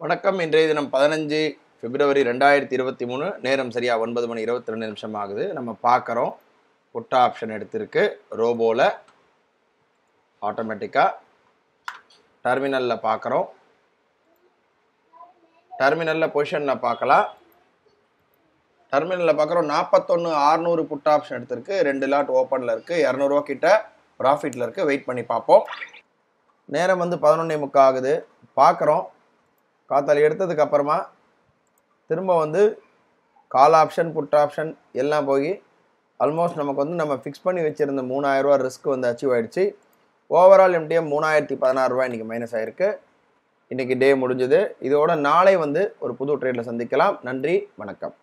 வணக்கம் இன்றைய தினம் பதினஞ்சு பிப்ரவரி ரெண்டாயிரத்தி இருபத்தி மூணு நேரம் சரியா ஒன்பது மணி இருபத்தி ரெண்டு நிமிஷம் ஆகுது நம்ம பார்க்குறோம் புட் ஆப்ஷன் எடுத்திருக்கு ரோபோவில் ஆட்டோமேட்டிக்காக டெர்மினலில் பார்க்குறோம் டெர்மினலில் பொசிஷனில் பார்க்கலாம் டெர்மினலில் பார்க்குறோம் நாற்பத்தொன்று ஆறுநூறு புட் ஆப்ஷன் எடுத்திருக்கு ரெண்டு லாட் ஓப்பனில் இருக்குது இரநூறுவா கிட்ட ப்ராஃபிட்டில் இருக்குது வெயிட் பண்ணி பார்ப்போம் நேரம் வந்து பதினொன்னே முக்கா ஆகுது பார்க்குறோம் காத்தால எடுத்ததுக்கு அப்புறமா திரும்ப வந்து கால் ஆப்ஷன் புட் ஆப்ஷன் எல்லாம் போய் ஆல்மோஸ்ட் நமக்கு வந்து நம்ம ஃபிக்ஸ் பண்ணி வச்சுருந்த மூணாயிரரூவா ரிஸ்க் வந்து அச்சீவ் ஆயிடுச்சு ஓவரால் எம்டிஎம் மூணாயிரத்தி பதினாறுரூவா இன்றைக்கி மைனஸ் ஆயிருக்கு இன்றைக்கி டே முடிஞ்சது இதோட நாளை வந்து ஒரு புது ட்ரேடில் சந்திக்கலாம் நன்றி வணக்கம்